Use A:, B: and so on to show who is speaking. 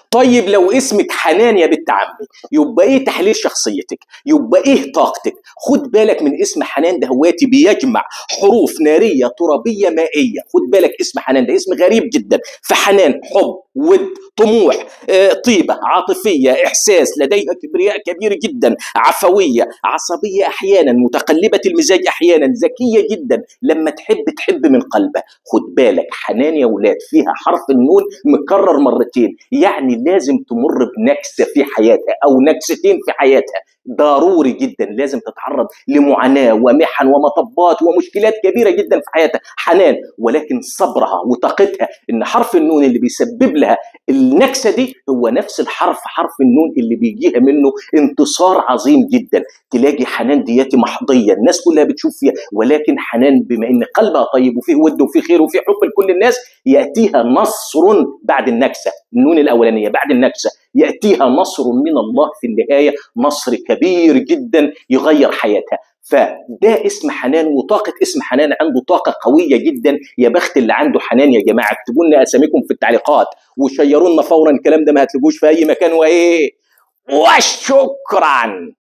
A: طيب لو اسمك حنان يا بنت عمي يبقى ايه تحليل شخصيتك يبقى ايه طاقتك خد بالك من اسم حنان ده هواتي بيجمع حروف ناريه ترابيه مائيه خد بالك اسم حنان ده اسم غريب جدا فحنان حب ود طموح آه، طيبه عاطفيه احساس لديها كبرياء كبير جدا عفويه عصبيه احيانا متقلبه المزاج احيانا ذكيه جدا لما تحب تحب من قلبها خد بالك حنان يا ولاد فيها حرف النون مكرر مرتين يعني لازم تمر بنكسه في حياتها او نكستين في حياتها ضروري جدا لازم تتعرض لمعاناه ومحن ومطبات ومشكلات كبيره جدا في حياتها حنان ولكن صبرها وطاقتها ان حرف النون اللي بيسبب لها النكسه دي هو نفس الحرف حرف النون اللي بيجيها منه انتصار عظيم جدا تلاقي حنان دياتي محضيه الناس كلها بتشوف فيها ولكن حنان بما ان قلبها طيب وفيه ود وفيه خير وفيه حب لكل الناس ياتيها نصر بعد النكسه النون الاولانيه بعد النكسه ياتيها نصر من الله في النهايه نصر كبير جدا يغير حياتها فده اسم حنان وطاقة اسم حنان عنده طاقة قوية جدا يا بخت اللي عنده حنان يا جماعة اكتبوا لنا أساميكم في التعليقات وشيروا لنا فورا الكلام ده ما هتلاقوش في أي مكان وإيه وشكرا